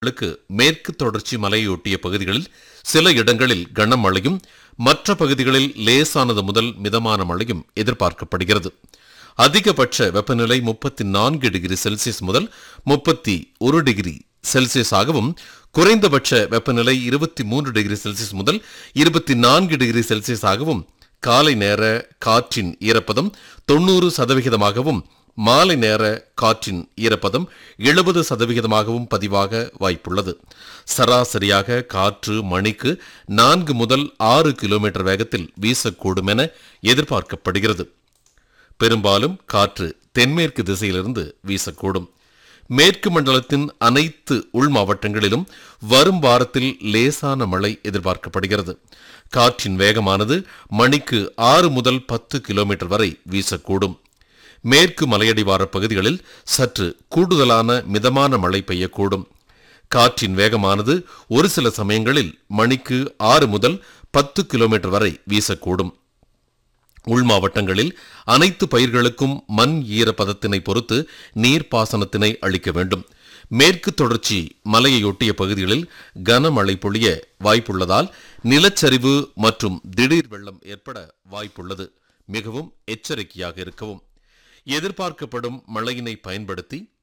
ளுக்கு மேற்கு தொடர்ச்சி மலையொட்டிய பகுதிகளில் சில இடங்களில் கனமழையும் மற்ற பகுதிகளில் லேசானது முதல் மிதமான மழையும் எதிர்பார்க்கப்படுகிறது அதிகபட்ச வெப்பநிலை முப்பத்தி நான்கு டிகிரி செல்சியஸ் முதல் முப்பத்தி ஒரு டிகிரி செல்சியஸாகவும் குறைந்தபட்ச வெப்பநிலை இருபத்தி மூன்று டிகிரி செல்சியஸ் முதல் இருபத்தி நான்கு டிகிரி செல்சியஸாகவும் காலை நேர காற்றின் ஈரப்பதம் தொண்ணூறு சதவிகிதமாகவும் மாலை நேர காற்றின் ஈரப்பதம் எழுபது சதவிகிதமாகவும் பதிவாக வாய்ப்புள்ளது சராசரியாக காற்று மணிக்கு நான்கு முதல் ஆறு கிலோமீட்டர் வேகத்தில் வீசக்கூடும் என எதிர்பார்க்கப்படுகிறது பெரும்பாலும் காற்று தென்மேற்கு திசையிலிருந்து வீசக்கூடும் மேற்கு மண்டலத்தின் அனைத்து உள் மாவட்டங்களிலும் வரும் வாரத்தில் லேசான மழை எதிர்பார்க்கப்படுகிறது காற்றின் வேகமானது மணிக்கு ஆறு முதல் பத்து கிலோமீட்டர் வரை வீசக்கூடும் மேற்கு மலையடிவார பகுதிகளில் சற்று கூடுதலான மிதமான மழை பெய்யக்கூடும் காற்றின் வேகமானது ஒரு சில சமயங்களில் மணிக்கு ஆறு முதல் பத்து கிலோமீட்டர் வரை வீசக்கூடும் உள் மாவட்டங்களில் அனைத்து பயிர்களுக்கும் மண் ஈரப்பதத்தினை பொறுத்து நீர்ப்பாசனத்தினை அளிக்க வேண்டும் மேற்கு தொடர்ச்சி மலையையொட்டிய பகுதிகளில் கனமழை பொழிய வாய்ப்புள்ளதால் நிலச்சரிவு மற்றும் திடீர் வெள்ளம் ஏற்பட வாய்ப்புள்ளது மிகவும் எச்சரிக்கையாக இருக்கவும் எதிர்பார்க்கப்படும் மழையினை பயன்படுத்தி